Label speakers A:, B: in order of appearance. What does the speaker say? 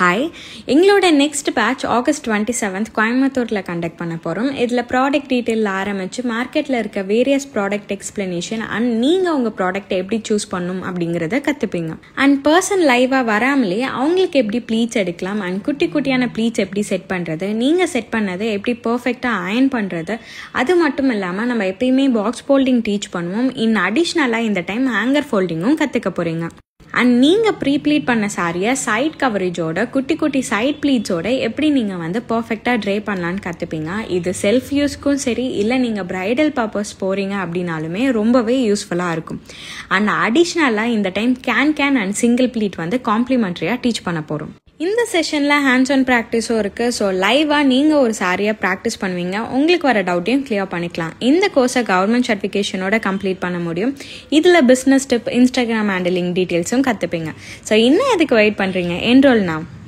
A: hi எங்களோட next batch August twenty seventh கோயம்புத்தூரில் conduct பண்ண போகிறோம் இதில் ப்ராடக்ட் டீட்டெயில் ஆரம்பித்து மார்க்கெட்டில் இருக்க வேரியஸ் ப்ராடக்ட் எக்ஸ்பிளனேஷன் அண்ட் நீங்கள் உங்கள் ப்ராடக்ட் எப்படி சூஸ் பண்ணும் அப்படிங்கிறத கற்றுப்பீங்க அண்ட் பர்சன் லைவாக வராமலே அவங்களுக்கு எப்படி ப்ளீட்ஸ் எடுக்கலாம் அண்ட் குட்டி குட்டியான ப்ளீட்ஸ் எப்படி செட் பண்ணுறது நீங்கள் செட் பண்ணதை எப்படி பர்ஃபெக்டாக அயன் பண்ணுறது அது மட்டும் இல்லாமல் நம்ம எப்பயுமே பாக்ஸ் ஃபோல்டிங் டீச் பண்ணுவோம் இன் அடிஷ்னலாக இந்த டைம் ஹேங்கர் ஃபோல்டிங்கும் கற்றுக்க போகிறீங்க அண்ட் நீங்கள் ப்ரீ ப்ளீட் பண்ண சாரியை சைட் கவரேஜோட குட்டி குட்டி சைட் ப்ளீட்ஸோட எப்படி நீங்கள் வந்து பர்ஃபெக்டாக ட்ரே பண்ணலான்னு கற்றுப்பீங்க இது செல்ஃப் யூஸ்க்கும் சரி இல்லை நீங்கள் ப்ரைடல் பர்பஸ் போகிறீங்க அப்படின்னாலுமே ரொம்பவே யூஸ்ஃபுல்லாக இருக்கும் அண்ட் அடிஷ்னலாக இந்த time can can and single pleat வந்து காம்ப்ளிமெண்ட்ரியாக டீச் பண்ண போகிறோம் இந்த செஷனில் ஹேண்ட்ஸ் ஆன் ப்ராக்டிஸும் இருக்குது ஸோ லைவாக நீங்கள் ஒரு சாரியை ப்ராக்டிஸ் பண்ணுவீங்க உங்களுக்கு வர டவுட்டையும் கிளியர் பண்ணிக்கலாம் இந்த கோர்ஸை கவர்மெண்ட் சர்டிஃபிகேஷனோட கம்ப்ளீட் பண்ண முடியும் இதில் பிஸ்னஸ் டிப் இன்ஸ்டாகிராம் ஹேண்டிலிங் டீட்டெயில்ஸும் கற்றுப்பீங்க ஸோ இன்னும் எதுக்கு வெயிட் பண்ணுறீங்க என்ரோல் நான்